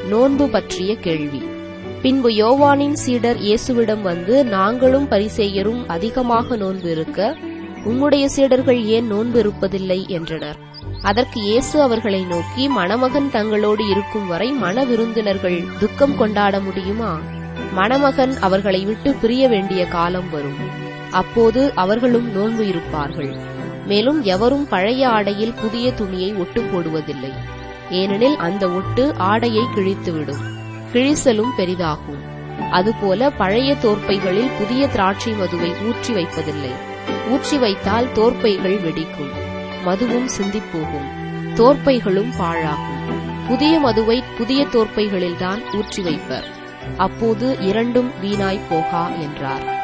நோன்பு பற்றிய கேள்வி பின்பு யோவானின் சீடர் இயேசுவிடம் வந்து நாங்களும் பரிசேயரும் அதிகமாக நோன்பு இருக்க உம்முடைய சீடர்கள் ஏன் நோன்பு இருப்பதில்லை என்றனர் அதற்கு இயேசு அவர்களை நோக்கி மணமகன் தங்களோடு இருக்கும் வரை மண விருந்தினர்கள் துக்கம் கொண்டாட முடியுமா மணமகன் அவர்களை விட்டு பிரிய வேண்டிய காலம் வரும் அப்போது அவர்களும் நோன்பு இருப்பார்கள் மேலும் எவரும் பழைய ஆடையில் புதிய துணியை ஒட்டு போடுவதில்லை ஏனெனில் அந்த ஒட்டு ஆடையை கிழித்துவிடும் கிழிசலும் பெரிதாகும் அதுபோல பழைய தோற்பைகளில் புதிய திராட்சை மதுவை ஊற்றி வைப்பதில்லை ஊற்றி வைத்தால் தோற்பைகள் வெடிக்கும் மதுவும் சிந்திப்போகும் தோற்பைகளும் பாழாகும் புதிய மதுவை புதிய தோற்பைகளில்தான் ஊற்றி வைப்பர் அப்போது இரண்டும் வீணாய் போகா என்றார்